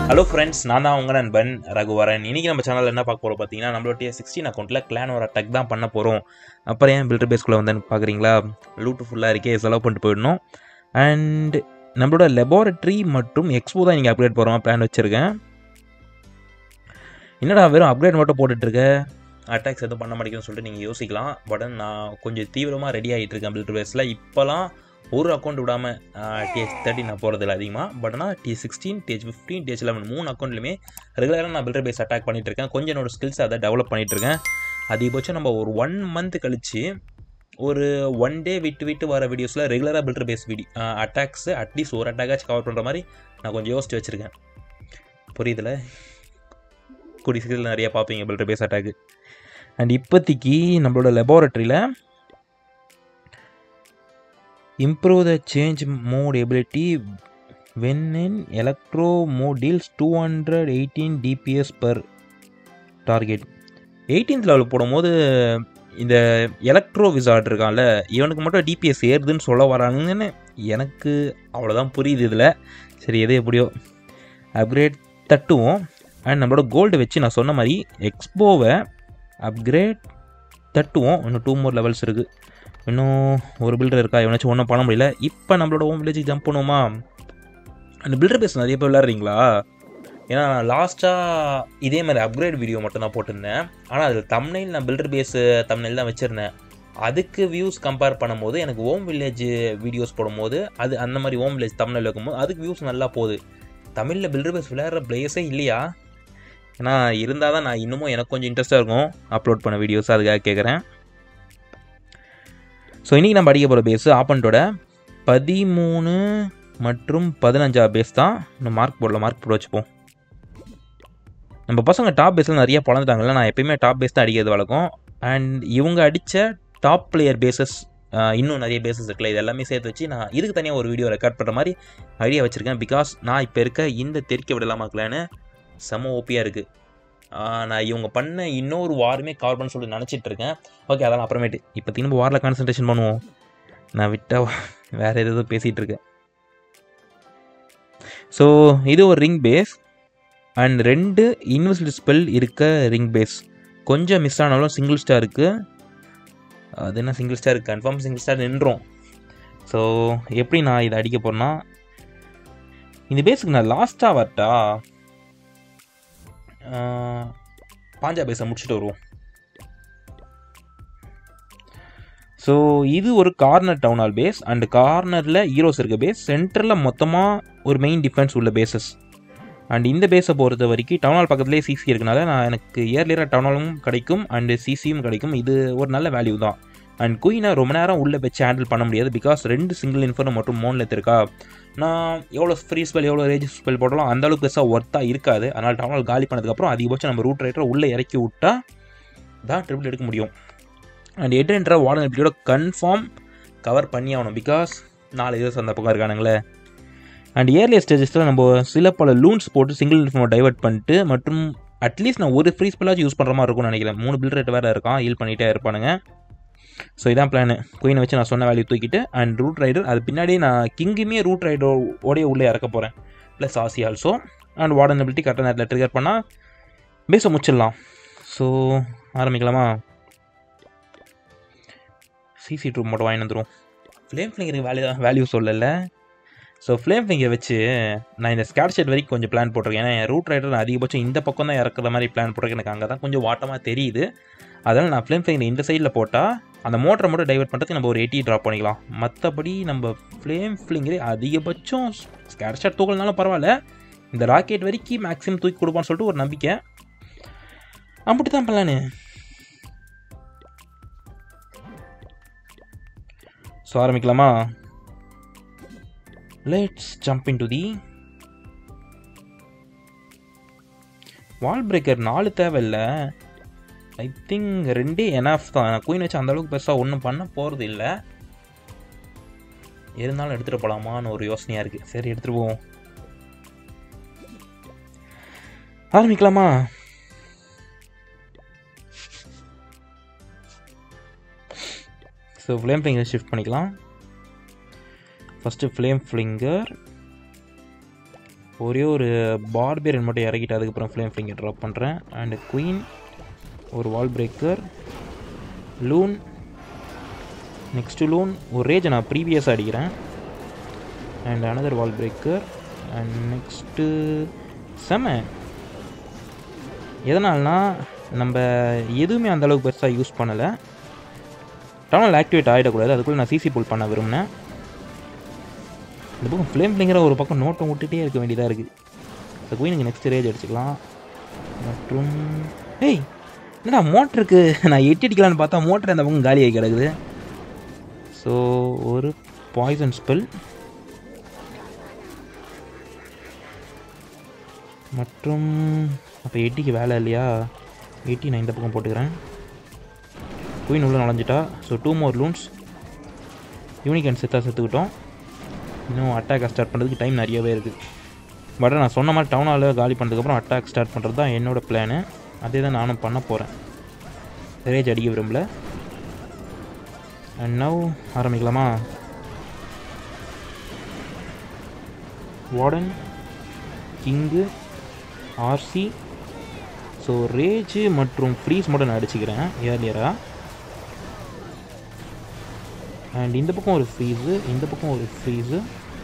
hello friends நான் தான் உங்கள் நண்பன் ரகுவரன் இன்றைக்கி நம்ம சேனலில் என்ன பார்க்க போகிறோம் பார்த்தீங்கன்னா நம்மளுடைய சிக்ஸ்டீன் அக்கௌண்ட்டில் கிளான் ஒரு அட்டாக் தான் பண்ண போகிறோம் அப்புறம் ஏன் பில்டர் பேஸ்குள்ளே வந்தேன்னு பார்க்குறீங்களா லூட்டு ஃபுல்லாக இருக்கே செலவு பண்ணிட்டு போயிடணும் அண்ட் நம்மளோட லெபார்ட்ரி மற்றும் எக்ஸ்போ தான் நீங்கள் அப்கிரேட் போகிறோம் பிளான் வச்சுருக்கேன் என்னடா வெறும் அப்கிரேட் மட்டும் போட்டுட்ருக்க அட்டாக்ஸ் எதுவும் பண்ண மாட்டேங்குதுன்னு சொல்லிட்டு நீங்கள் யோசிக்கலாம் பட் நான் கொஞ்சம் தீவிரமாக ரெடி ஆகிட்டு இருக்கேன் பில்டர் பேஸில் இப்போலாம் ஒரு அக்கௌண்ட் விடாமல் டிஹெச் தேர்ட்டி நான் போகிறதில்ல அதிகமாக பட் ஆனால் T sixteen TH fifteen TH eleven மூணு அக்கௌண்ட்லையுமே ரெகுலராக நான் பில்டர் பேஸ் அட்டாக் பண்ணிட்டு இருக்கேன் கொஞ்சம் என்னோட ஸ்கில்ஸ் அதை டெவலப் பண்ணிட்டு இருக்கேன் அதிகபட்சம் நம்ம ஒரு ஒன் மந்த் கழிச்சு ஒரு ஒன் டே விட்டு விட்டு வர வீடியோஸில் ரெகுலராக builder base video attacks at least ஒரு அட்டாக்காச்சும் கவர் பண்ணுற மாதிரி நான் கொஞ்சம் யோசிச்சு வச்சுருக்கேன் புரியுதுல கூடிய சீக்கிரத்தில் நிறையா பார்ப்பீங்க பில்டர் பேஸ் அட்டாக்கு அண்ட் இப்போதைக்கு நம்மளோட லெபார்ட்டரியில் improve the change mode ability when in electro mode deals 218 dps per target 18th level போடும்போது இந்த எலக்ட்ரோ விசார்ட் இருக்கான்ல இவனுக்கு மட்டும் டிபிஎஸ் ஏறுதுன்னு சொல்ல வராங்கன்னு எனக்கு அவ்வளோதான் புரியுது இதில் சரி எது எப்படியோ அப்கிரேட் தட்டுவோம் அண்ட் நம்மளோட கோல்டு வச்சு நான் சொன்ன மாதிரி எக்ஸ்போவை அப்கிரேட் தட்டுவோம் இன்னும் டூ மோர் லெவல்ஸ் இருக்குது இன்னும் ஒரு பில்டர் இருக்கா எவனாச்சும் ஒன்றும் பண்ண முடியல இப்போ நம்மளோட ஹோம் வில்லேஜுக்கு ஜம்ப் பண்ணுவோமா அந்த பில்டர் பேஸ் நிறைய பேர் விளையாடுறீங்களா ஏன்னா லாஸ்ட்டாக இதே மாதிரி அப்கிரேட் வீடியோ மட்டும் தான் போட்டிருந்தேன் ஆனால் அதில் தமிழில் நான் பில்டர் பேஸு தமிழில் தான் வச்சுருந்தேன் அதுக்கு வியூஸ் கம்பேர் பண்ணும்போது எனக்கு ஹோம் வில்லேஜ் வீடியோஸ் போடும்போது அது அந்த மாதிரி ஹோம் வில்லேஜ் தமிழில் வைக்கும்போது அதுக்கு வியூஸ் நல்லா போகுது தமிழில் பில்டர் பேஸ் விளையாடுற பிளேயர்ஸே இல்லையா ஏன்னா இருந்தால் தான் நான் இன்னமும் எனக்கு கொஞ்சம் இன்ட்ரெஸ்ட்டாக இருக்கும் அப்லோட் பண்ண வீடியோஸ் அதுக்காக கேட்குறேன் ஸோ இன்றைக்கி நம்ம அடிக்க போகிற பேஸு ஆப்பண்ட்டோட பதிமூணு மற்றும் பதினஞ்சா பேஸ் தான் இன்னும் மார்க் போடல மார்க் போட வச்சுப்போம் நம்ம பசங்க டாப் பேஸில் நிறைய பழந்துட்டாங்கல்ல நான் எப்பயுமே டாப் பேஸ் தான் அடிக்கிறது வழக்கம் அண்ட் இவங்க அடித்த டாப் பிளேயர் பேசஸ் இன்னும் நிறைய பேசஸ் இருக்குல்ல இது எல்லாமே சேர்த்து வச்சு நான் இதுக்கு தனியாக ஒரு வீடியோ ரெக்கார்ட் பண்ணுற மாதிரி ஐடியா வச்சுருக்கேன் பிகாஸ் நான் இப்போ இருக்க இந்த தெறிக்க விடலாமாக்கலன்னு செம ஓப்பியாக இருக்குது நான் இவங்க பண்ண இன்னொரு வாரமே கவர் பண்ண சொல்லி நினச்சிட்டு இருக்கேன் ஓகே அதெல்லாம் அப்புறமேட்டு இப்போ திரும்ப வாரில் கான்சன்ட்ரேஷன் பண்ணுவோம் நான் விட்டால் வேறு எதுவும் பேசிகிட்டு இருக்கேன் ஸோ இது ஒரு ரிங் பேஸ் அண்ட் ரெண்டு இன்வெஸ்ட் ஸ்பெல் இருக்க ரிங் பேஸ் கொஞ்சம் மிஸ் ஆனாலும் சிங்கிள் ஸ்டார் இருக்குது அது என்ன single star confirm single star நின்றோம் ஸோ எப்படி நான் இதை அடிக்க போகிறேன்னா இந்த பேஸுக்கு நான் லாஸ்ட்டாக வரட்டா பாஞ்சா பேஸை முடிச்சுட்டு வருவோம் ஸோ இது ஒரு corner town hall base and கார்னரில் ஹீரோஸ் இருக்க பேஸ் சென்டரில் மொத்தமாக ஒரு மெயின் டிஃபென்ஸ் உள்ள பேசஸ் அண்ட் இந்த பேஸை பொறுத்த வரைக்கும் டவுன் ஹால் பக்கத்துலேயே சிசி இருக்கனால நான் எனக்கு இயர்லியராக டவுன் ஹாலும் கிடைக்கும் அண்டு சிசியும் கிடைக்கும் இது ஒரு நல்ல வேல்யூ தான் அண்ட் குயினை ரொம்ப நேரம் உள்ளே வச்சு ஹேண்டில் பண்ண முடியாது பிகாஸ் ரெண்டு சிங்கிள் இன்ஃபர்ம் மட்டும் மோனில் இருக்கா நான் எவ்வளோ ஃப்ரீ ஸ்பெல் எவ்வளோ ரேஜ் ஸ்பெல் போட்டாலும் அந்த அளவுக்கு பெருசாக ஒர்த்தாக இருக்காது அதனால் டவுன் ஹால் காலி பண்ணதுக்கப்புறம் அதிகபட்சம் நம்ம ரூட் ரைட்டரை உள்ளே இறக்கி விட்டால் தான் ட்ரிபிள் எடுக்க முடியும் அண்ட் எட்டுன்ற வார்டன் எபிலிட்டியோட கன்ஃபார்ம் கவர் பண்ணி ஆகணும் பிகாஸ் நாலு இயர்ஸ் அந்த பக்கம் இருக்கானுங்களே அண்ட் இயர்லியர் ஸ்டேஜஸில் நம்ம சில பல லூன்ஸ் போட்டு சிங்கிள் இன்ஃபார்மை டைவர்ட் பண்ணிட்டு மற்றும் அட்லீஸ்ட் நான் ஒரு ஃப்ரீ ஸ்பெல்லாச்சும் யூஸ் பண்ணுற மாதிரி இருக்கும்னு நினைக்கிறேன் மூணு பில் ரேட் வேறு இருக்கான் ஹீல் பண்ணிகிட்டே இருப்பானுங்க ஸோ இதான் பிளான் குயினை வச்சு நான் சொன்ன வேல்யூ தூக்கிட்டு அண்ட் ரூட் ரைடர் அது பின்னாடி நான் கிங்குமே ரூட் ரைடர் ஓடைய உள்ளே இறக்க போகிறேன் ப்ளஸ் ஆசி ஆல்சோ அண்ட் வார்டன் எபிலிட்டி கரெக்டாக நேரத்தில் ட்ரிகர் பண்ணால் பேச முடிச்சிடலாம் ஸோ ஆரம்பிக்கலாமா சிசி ட்ரூப் மட்டும் வாங்கி வந்துடும் ஃப்ளேம் ஃபிங்கருக்கு வேல்யூ வேல்யூ சொல்லலை ஸோ ஃப்ளேம் ஃபிங்கர் வச்சு நான் இந்த ஸ்கேட் ஷெட் வரைக்கும் கொஞ்சம் பிளான் போட்டிருக்கேன் ஏன்னா என் ரூட் ரைடர் அதிகபட்சம் இந்த பக்கம் தான் இறக்குற மாதிரி பிளான் போட்டிருக்கேன் எனக்கு அங்கே தான் கொஞ்சம் வாட்டமாக தெரியுது அதனால் நான் ஃப்ளேம் ஃபிங்கர் இந்த சைடில் போட்டால் அந்த மோட்டரை மட்டும் டைவர்ட் பண்ணுறதுக்கு நம்ம ஒரு எயிட்டி ட்ராப் பண்ணிக்கலாம் மற்றபடி நம்ம ஃப்ளேம் ஃபிளிங்கரே அதிகபட்சம் ஸ்கேட் ஷாட் தூக்கலனாலும் பரவாயில்ல இந்த ராக்கெட் வரைக்கும் மேக்ஸிமம் தூக்கி கொடுப்பான்னு சொல்லிட்டு ஒரு நம்பிக்கை அப்படி தான் பிளானு ஸோ ஆரம்பிக்கலாமா let's jump in to the wall breaker நாலு தேவையில்லை ஐ திங்க் ரெண்டே எனாஃப் தான் குயின் வச்சு அந்தளவுக்கு பெருசாக ஒன்றும் பண்ண போகிறது இல்லை இருந்தாலும் எடுத்துகிட்டு போகலாமான்னு ஒரு யோசனையாக இருக்குது சரி எடுத்துகிட்டு போவோம் ஆரம்பிக்கலாமா ஸோ ஃப்ளேம் ஃபிங்கர் ஷிஃப்ட் பண்ணிக்கலாம் ஃபஸ்ட்டு ஃப்ளேம் ஃபிங்கர் ஒரே ஒரு பார்பியரன் மட்டும் இறக்கிட்டு அதுக்கப்புறம் ஃப்ளேம் ஃபிங்கர் ட்ராப் பண்ணுறேன் அண்ட் குயின் ஒரு வால் பிரேக்கர் லூன் நெக்ஸ்ட்டு லூன் ஒரு ரேஜை நான் ப்ரீவியஸாக அடிக்கிறேன் and another wall breaker and next செம எதனால்னா நம்ம எதுவுமே அந்த அளவுக்கு பெருசாக யூஸ் பண்ணலை டனல் ஆக்டிவேட் ஆகிடக்கூடாது அதுக்குள்ளே நான் சிசி புல் பண்ண விரும்பினேன் இந்த பக்கம் ஃப்ளேம் பிளிங்கிற ஒரு பக்கம் நோட்டம் விட்டுட்டே இருக்க வேண்டியதாக இருக்குது இந்த குயினுக்கு நெக்ஸ்ட் ரேஜ் அடிச்சுக்கலாம் மற்றும் ஏய் என்னடா மோட்டருக்கு நான் எட்டி அடிக்கலான்னு பார்த்தா மோட்டர் அந்த பக்கம் காலியாகி கிடக்குது ஸோ ஒரு பாய்சன் ஸ்பெல் மற்றும் அப்போ எட்டிக்கு வேலை இல்லையா எட்டி நான் இந்த பக்கம் போட்டுக்கிறேன் குயின் உள்ளே நுழைஞ்சிட்டா ஸோ டூ மோர் லூன்ஸ் யூனிகன் செத்தாக செத்துக்கிட்டோம் இன்னும் அட்டாக் ஸ்டார்ட் பண்ணுறதுக்கு டைம் நிறையவே இருக்குது பட் நான் சொன்ன மாதிரி டவுன் ஹாலில் காலி பண்ணதுக்கப்புறம் அட்டாக் ஸ்டார்ட் பண்ணுறது தான் என்னோடய பிளானு அதே தான் நானும் பண்ண போகிறேன் ரேஜ் அடிக்க விரும்பல அண்ட் நவ் ஆரம்பிக்கலாமா warden king RC so rage மற்றும் ஃப்ரீஸ் மட்டும் நான் அடிச்சுக்கிறேன் ஏர்லியராக அண்ட் இந்த பக்கம் ஒரு ஃப்ரீஸு இந்த பக்கம் ஒரு ஃப்ரீஸு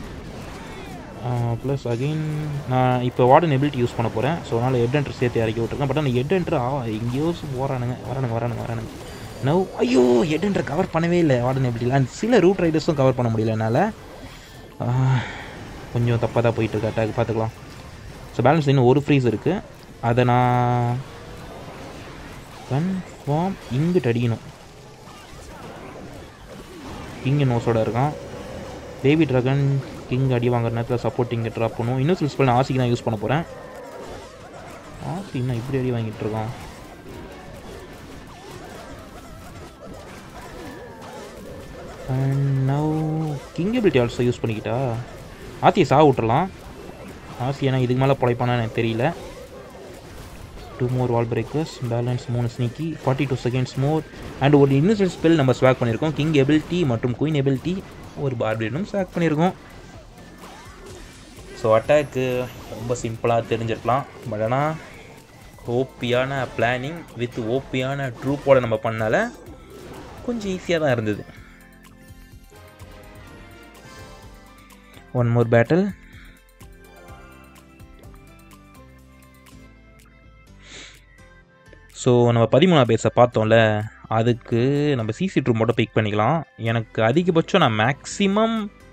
ப்ளஸ் அகெயின் நான் இப்போ வார்டன் எபிலிட்டி யூஸ் பண்ண போகிறேன் ஸோ அதனால் ஹெட் என்ட்ரு சேர்த்து இறக்கி விட்ருக்கேன் பட் ஆனால் ஹெட் என்ட்ரு ஆ எங்கேயோ வரானுங்க வரானுங்க வரானுங்க வரானுங்க நவ் ஐயோ ஹெட் என்ட்ரு கவர் பண்ணவே இல்லை வார்டன் எபிலிட்டியில் அண்ட் சில ரூட் ரைடர்ஸும் கவர் பண்ண முடியல என்னால் கொஞ்சம் தப்பாக தான் போயிட்டுருக்கு அட்டாக் பார்த்துக்கலாம் ஸோ பேலன்ஸ் இன்னும் ஒரு ஃப்ரீஸ் இருக்குது அதை நான் கன்ஃபார்ம் இங்கிட்டு அடிக்கணும் கிங் நோஸோட இருக்கான் பேபி ட்ராகன் கிங் அடி வாங்குற நேரத்தில் சப்போர்ட் இங்கே ட்ராப் பண்ணும் இன்னும் சில ஸ்பெல் ஆசிக்கு நான் யூஸ் பண்ண போகிறேன் ஆசி இன்னும் இப்படி அடி வாங்கிட்டு இருக்கான் and now king ability also use பண்ணிக்கிட்டா ஆசியை சாக விட்டுறலாம் ஆசி ஏன்னா இதுக்கு மேலே பழைப்பானா எனக்கு தெரியல two more wall breakers balance மூணு sneaky forty two seconds more and ஒரு இன்னசென்ட் ஸ்பெல் நம்ம ஸ்வாக் பண்ணியிருக்கோம் கிங் எபிலிட்டி மற்றும் குயின் எபிலிட்டி ஒரு பார்பியனும் ஸ்வாக் பண்ணியிருக்கோம் ஸோ அட்டாக்கு ரொம்ப சிம்பிளாக தெரிஞ்சிருக்கலாம் பட் ஆனால் ஓப்பியான பிளானிங் வித் ஓப்பியான ட்ரூப்போட நம்ம பண்ணால கொஞ்சம் ஈஸியாக தான் இருந்தது ஒன் மோர் பேட்டில் ஸோ நம்ம பதிமூணாம் பேஸை பார்த்தோம்ல அதுக்கு நம்ம சிசி ட்ரூப் மட்டும் பிக் பண்ணிக்கலாம் எனக்கு அதிகபட்சம் நான் மேக்ஸிமம்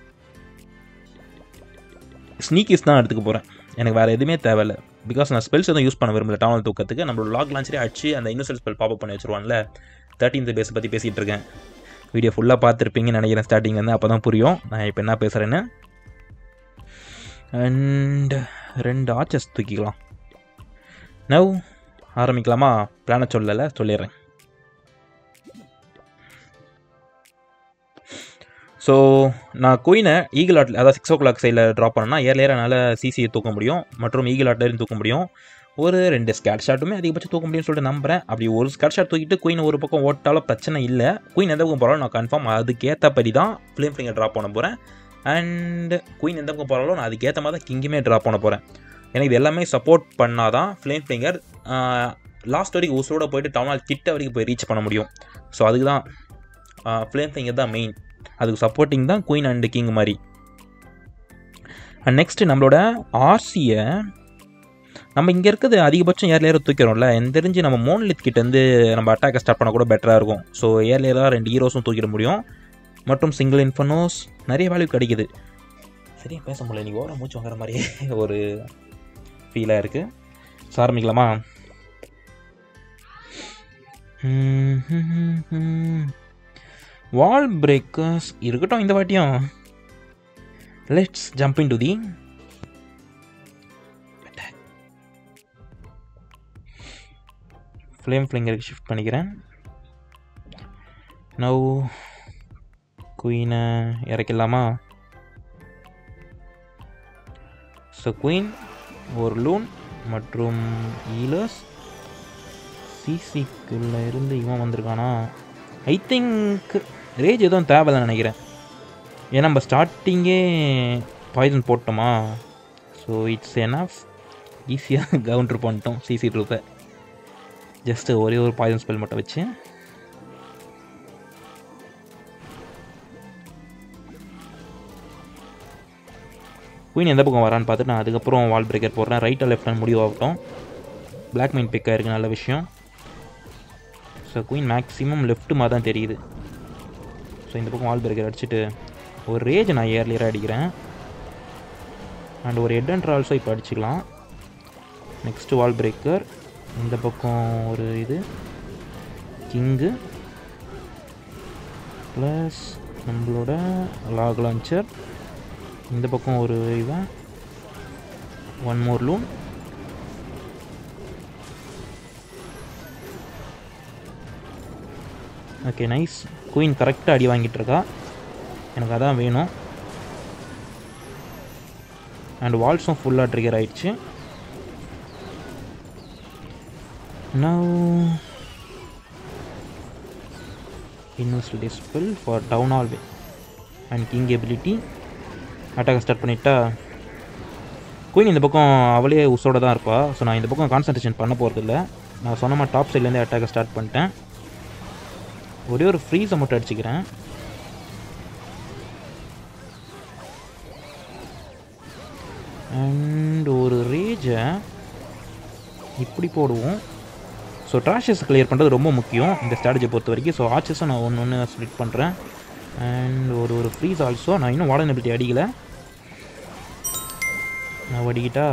ஸ்னீக்கிஸ் தான் எடுத்துக்க போகிறேன் எனக்கு வேறு எதுவுமே தேவையில்ல பிகாஸ் நான் ஸ்பெல்ஸ் எதுவும் யூஸ் பண்ண விரும்பல டவுன் தூக்கத்துக்கு நம்மளோட லாக் லான்ச்சரே அடிச்சு அந்த இன்னொரு ஸ்பெல் பாப் பண்ணி வச்சுருவான்ல தேர்ட்டீன்த் பேஸை பற்றி பேசிகிட்டு இருக்கேன் வீடியோ ஃபுல்லாக பார்த்துருப்பீங்கன்னு நினைக்கிறேன் ஸ்டார்டிங்லேருந்து அப்போ தான் புரியும் நான் இப்போ என்ன பேசுகிறேன்னு அண்ட் ரெண்டு ஆச்சஸ் தூக்கிக்கலாம் நவ் ஆரம்பிக்கலாமா பிளானை சொல்லலை சொல்லிடுறேன் ஸோ நான் குயினை ஈகிள் ஆட்டில் அதாவது சிக்ஸ் ஓ கிளாக் சைடில் ட்ராப் பண்ணேன்னா ஏர்லியர் என்னால் சிசியை தூக்க முடியும் மற்றும் ஈகிள் ஆட்லேருந்து தூக்க முடியும் ஒரு ரெண்டு ஸ்கேட் ஷாட்டுமே அதிகபட்சம் தூக்க முடியும்னு சொல்லிட்டு நம்புறேன் அப்படி ஒரு ஸ்கேட் ஷாட் தூக்கிட்டு குயின் ஒரு பக்கம் ஓட்டாலும் பிரச்சனை இல்லை குயின் எந்த பக்கம் போகிறாலும் நான் கன்ஃபார்ம் அதுக்கேற்றபடி தான் ஃப்ளேம் ஃபிங்கர் ட்ராப் பண்ண போகிறேன் அண்ட் குயின் எந்த பக்கம் போகிறாலும் நான் அதுக்கேற்ற மாதிரி தான் கிங்குமே ட்ராப் பண்ண போகிறேன் எனக்கு இது எல்லாமே சப்போர்ட் பண்ணால் தான் ஃப்ளேம் ஃபிங்கர் லாஸ்ட் வரைக்கும் உசோட போயிட்டு டவுனால் கிட்ட வரைக்கும் போய் ரீச் பண்ண முடியும் ஸோ அதுக்கு தான் ஃப்ளேம் ஃபிங்கர் தான் மெயின் அதுக்கு சப்போர்ட்டிங் தான் குயின் அண்ட் கிங் மாதிரி அண்ட் நெக்ஸ்ட்டு நம்மளோட ஆர்சியை நம்ம இங்கே இருக்கிறது அதிகபட்சம் ஏர்லேயர் தூக்கிறோம்ல எனக்கு தெரிஞ்சு நம்ம மோன்லித் கிட்டேருந்து நம்ம அட்டாக்கை ஸ்டார்ட் பண்ண கூட பெட்டராக இருக்கும் ஸோ ஏர்லேயராக ரெண்டு ஹீரோஸும் தூக்கிட முடியும் மற்றும் சிங்கிள் இன்ஃபனோஸ் நிறைய வேல்யூ கிடைக்குது சரியா பேச முடியல நீ ஓர மூச்சு வாங்குற மாதிரியே ஒரு ஃபீலாக இருக்குது ஸோ ஆரம்பிக்கலாமா வால் பிரேக்கர்ஸ் இருக்கட்டும் இந்த வாட்டியும் let's jump in to the flame ஃப்ளிங்கருக்கு ஷிஃப்ட் பண்ணிக்கிறேன் நவ் குயினை இறக்கிடலாமா ஸோ குயின் ஒரு லூன் மற்றும் ஈலர்ஸ் சிசிக்குள்ளே இருந்து இவன் வந்திருக்கானா ஐ திங்க் ரேஜ் எதுவும் தேவையில்லை நினைக்கிறேன் ஏன்னா நம்ம ஸ்டார்டிங்கே பாய்சன் போட்டோமா ஸோ இட்ஸ் எனாஃப் ஈஸியாக கவுண்டர் பண்ணிட்டோம் சிசி ட்ரூப்பை ஜஸ்ட் ஒரே ஒரு பாய்சன் ஸ்பெல் மட்டும் வச்சு குயின் எந்த பக்கம் வரான்னு பார்த்துட்டு நான் அதுக்கப்புறம் வால் பிரேக்கர் போடுறேன் ரைட்டாக லெஃப்ட் முடிவு ஆகட்டும் பிளாக் மைன் பிக்காக இருக்குது நல்ல விஷயம் ஸோ குயின் மேக்ஸிமம் லெஃப்ட் மாதிரி தான் தெரியுது ஸோ இந்த பக்கம் வால் பிரேக்கர் அடிச்சுட்டு ஒரு ரேஜ் நான் ஏர்லியராக அடிக்கிறேன் அண்ட் ஒரு ஹெட் அண்ட் ஆல்சோ இப்போ அடிச்சுக்கலாம் நெக்ஸ்ட்டு வால் பிரேக்கர் இந்த பக்கம் ஒரு இது கிங்கு ப்ளஸ் நம்மளோட லாக் லான்ச்சர் இந்த பக்கம் ஒரு இவன் one more loon okay nice queen கரெக்டாக அடி வாங்கிட்டு இருக்கா எனக்கு அதான் வேணும் அண்ட் வால்ஸும் ஃபுல்லாக ட்ரிகர் ஆயிடுச்சு Now invest dispel for down all way and king ability attack start பண்ணிட்டா குயின் இந்த பக்கம் அவளே உசோட தான் இருப்பா ஸோ நான் இந்த பக்கம் கான்சன்ட்ரேஷன் பண்ண போகிறதில்ல நான் சொன்ன மாதிரி டாப் சைட்லேருந்து அட்டாக்கை ஸ்டார்ட் பண்ணிட்டேன் ஒரே ஒரு ஃப்ரீஸை மட்டும் அடிச்சுக்கிறேன் அண்ட் ஒரு ரேஜை இப்படி போடுவோம் ஸோ ட்ராஷஸ் கிளியர் பண்ணுறது ரொம்ப முக்கியம் இந்த ஸ்ட்ராட்டஜி பொறுத்த வரைக்கும் ஸோ ஆர்ச்சஸும் நான் ஒன்று ஒன்று ஸ்ப்ளிட் பண்ணுறேன் அண்ட் ஒரு ஒரு ஃப்ரீஸ் ஆல்சோ நான் இன்னும் வாடனபிலிட்டி அடிக்கலை நான் அடிக்கிட்டா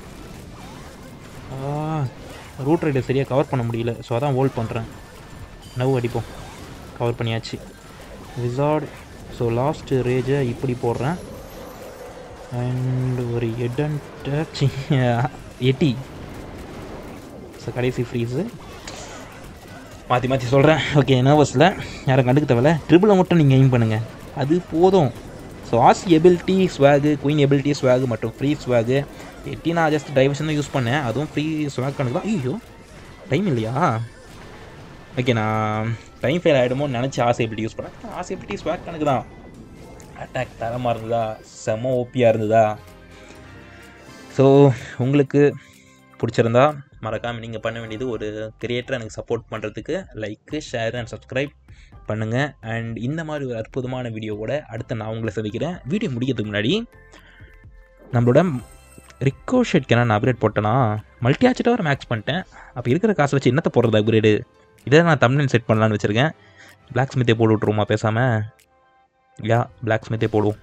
ரூட் ரைடை சரியாக கவர் பண்ண முடியல ஸோ அதான் ஹோல்ட் பண்ணுறேன் நவ் அடிப்போம் கவர் பண்ணியாச்சு விசார்ட் ஸோ லாஸ்ட் ரேஜை இப்படி போடுறேன் அண்ட் ஒரு ஹெட் அண்ட் டச் எட்டி ஸோ கடைசி ஃப்ரீஸு மாற்றி மாற்றி சொல்கிறேன் ஓகே நர்வஸில் யாரும் கண்டுக்க தேவையில்ல ட்ரிபிளை மட்டும் நீங்கள் எய்ம் பண்ணுங்கள் அது போதும் ஸோ ஆசி ability swap queen ability swap மற்றும் ஃப்ரீ ஸ்வாகு எட்டி நான் ஜஸ்ட் டைவர்ஷன் தான் யூஸ் பண்ணேன் அதுவும் ஃப்ரீ ஸ்வாக் கணக்கு தான் ஐயோ டைம் இல்லையா ஓகே நான் டைம் ஃபெயில் ஆகிடுமோன்னு நினச்சி ஆசை எபிலிட்டி யூஸ் பண்ணேன் ஆசை எபிலிட்டி ஸ்வாக் கணக்கு தான் அட்டாக் தரமாக இருந்ததா செம ஓப்பியாக இருந்ததா ஸோ உங்களுக்கு பிடிச்சிருந்தா மறக்காமல் நீங்கள் பண்ண வேண்டியது ஒரு கிரியேட்டரை எனக்கு சப்போர்ட் பண்ணுறதுக்கு லைக்கு ஷேர் அண்ட் சப்ஸ்கிரைப் பண்ணுங்கள் அண்ட் இந்த மாதிரி ஒரு அற்புதமான வீடியோவோட அடுத்து நான் உங்களை சந்திக்கிறேன் வீடியோ முடிக்கிறதுக்கு முன்னாடி நம்மளோட ரிக்கோஷெட் நான் அப்கிரேட் போட்டேன்னா மல்டி ஆச்சிட்ட வர மேக்ஸ் பண்ணிட்டேன் அப்போ இருக்கிற காசை வச்சு என்னத்தை போடுறது அப்கிரேடு இதை நான் தமிழ் செட் பண்ணலான்னு வச்சுருக்கேன் பிளாக் ஸ்மித்தே போட்டு விட்ருவோமா பேசாமல் யா பிளாக் ஸ்மித்தே போடுவோம்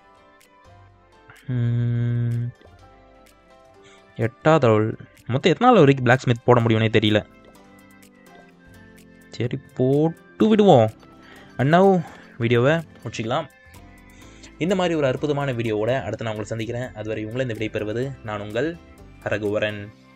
எட்டாவது அவள் மொத்தம் எத்தனை நாள் வரைக்கும் பிளாக் ஸ்மித் போட முடியும்னே தெரியல சரி போட்டு விடுவோம் அண்ணாவும் வீடியோவை முடிச்சிக்கலாம் இந்த மாதிரி ஒரு அற்புதமான வீடியோவோட அடுத்து நான் உங்களை சந்திக்கிறேன் அதுவரை உங்களை இந்த விடை பெறுவது நான் உங்கள் ரகுவரன்